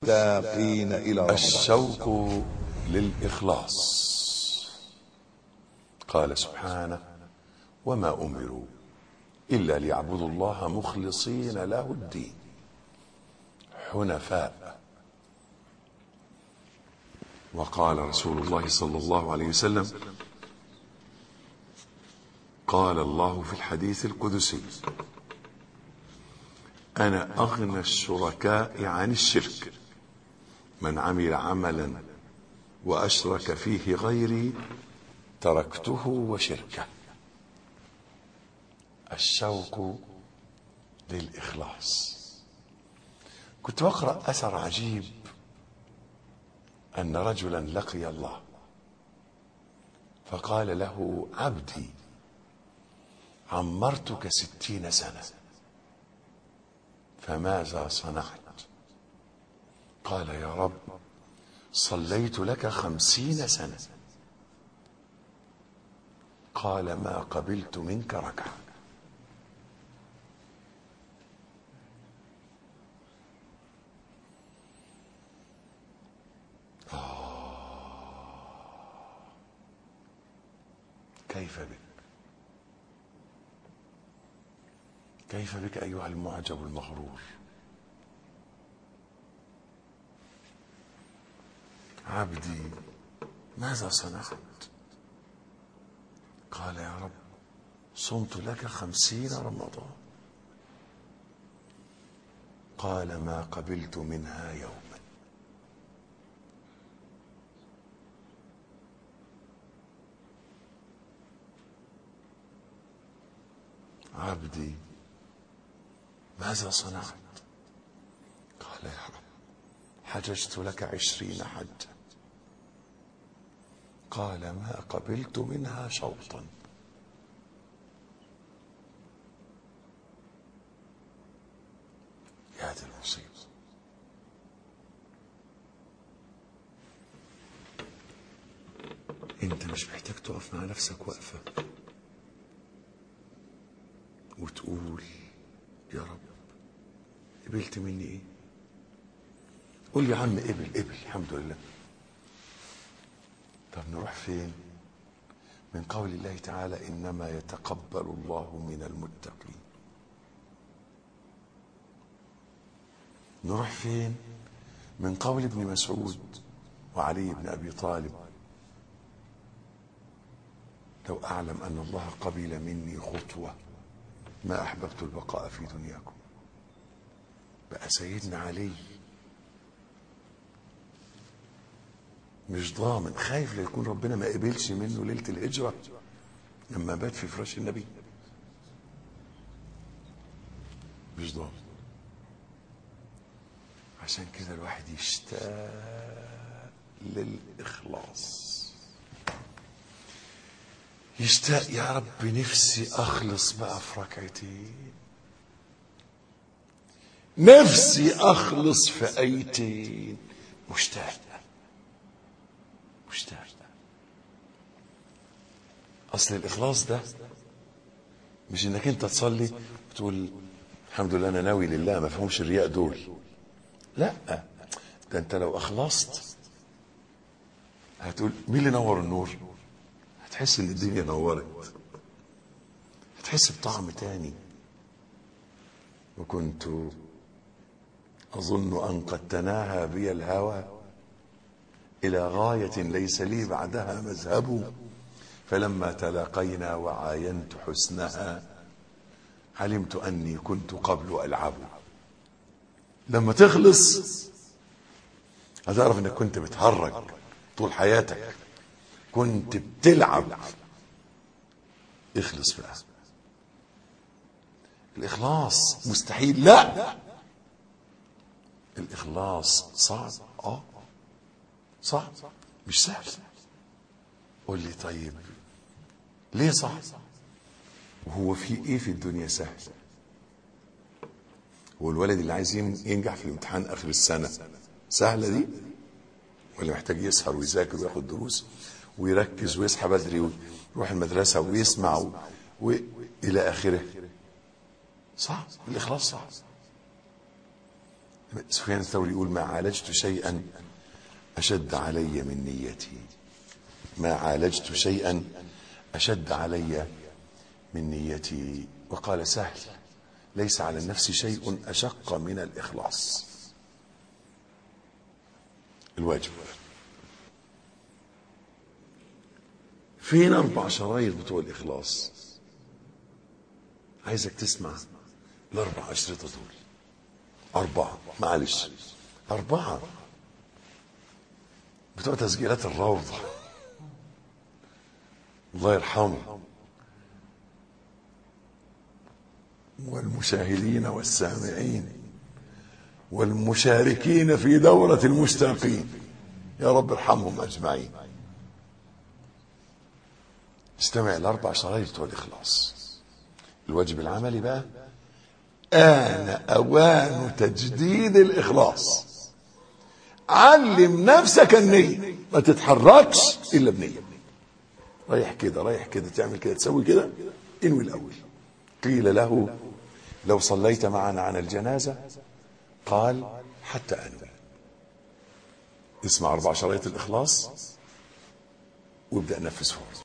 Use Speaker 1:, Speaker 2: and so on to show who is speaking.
Speaker 1: مشتاقين إلى رمضان
Speaker 2: الشوق للإخلاص قال سبحانه وما أمروا إلا ليعبدوا الله مخلصين له الدين حنفاء وقال رسول الله صلى الله عليه وسلم قال الله في الحديث القدسي أنا أغنى الشركاء عن الشرك من عمل عملا وأشرك فيه غيري تركته وشركه الشوق للإخلاص كنت بقرأ أثر عجيب أن رجلا لقي الله فقال له عبدي عمرتك ستين سنة فماذا صنعت قال يا رب صليت لك خمسين سنة قال ما قبلت منك ركعة كيف بك كيف بك أيها المعجب المغرور عبدي ماذا صنعت قال يا رب صمت لك خمسين رمضان قال ما قبلت منها يوما عبدي ماذا صنعت قال يا رب حججت لك عشرين حجة قال ما قبلت منها شوطا يا دي المصيبة انت مش محتاج تقف مع نفسك وقفة وتقول يا رب قبلت مني ايه قول يا عم قبل قبل الحمد لله طب نروح فين من قول الله تعالى انما يتقبل الله من المتقين نروح فين من قول ابن مسعود وعلي بن ابي طالب لو اعلم ان الله قبل مني خطوه ما احببت البقاء في دنياكم بقى سيدنا علي مش ضامن خايف لا يكون ربنا ما قبلش منه ليله الهجره لما بات في فراش النبي مش ضامن عشان كده الواحد يشتاق للاخلاص يشتاق يا رب نفسي اخلص بقى في ركعتين نفسي اخلص في ايتين مشتاق مشتاق اصل الاخلاص ده مش انك انت تصلي وتقول الحمد لله انا ناوي لله ما فيهمش الرياء دول لا ده انت لو اخلصت هتقول مين اللي نور النور هتحس ان الدنيا نورت هتحس بطعم تاني وكنت اظن ان قد تناهى بي الهوى الى غايه ليس لي بعدها مذهب فلما تلاقينا وعاينت حسنها علمت اني كنت قبل العب لما تخلص هتعرف انك كنت بتهرج طول حياتك كنت بتلعب اخلص بقى الاخلاص مستحيل لا الاخلاص صعب اه صعب مش سهل قول لي طيب ليه صعب وهو في ايه في الدنيا سهل هو الولد اللي عايز ينجح في الامتحان اخر السنه سهله دي ولا محتاج يسهر ويذاكر وياخد دروس ويركز ويصحى بدري ويروح المدرسه ويسمع و... و... الى اخره صعب الاخلاص صعب سفيان الثوري يقول ما عالجت شيئا أشد علي من نيتي ما عالجت شيئا أشد علي من نيتي وقال سهل ليس على النفس شيء أشق من الإخلاص الواجب فين أربع شرايط بتوع الإخلاص عايزك تسمع الأربع أشرطة دول أربعة معلش أربعة بتوع تسجيلات الروضة الله يرحمه والمشاهدين والسامعين والمشاركين في دورة المشتاقين يا رب ارحمهم أجمعين استمع الأربع شرايط بتوع الإخلاص الواجب العملي بقى آن أوان تجديد الإخلاص علم نفسك النية ما تتحركش إلا بنية رايح كده رايح كده تعمل كده تسوي كده انوي الأول قيل له لو صليت معنا عن الجنازة قال حتى أنوي اسمع أربع شرايط الإخلاص وابدأ نفذ فورا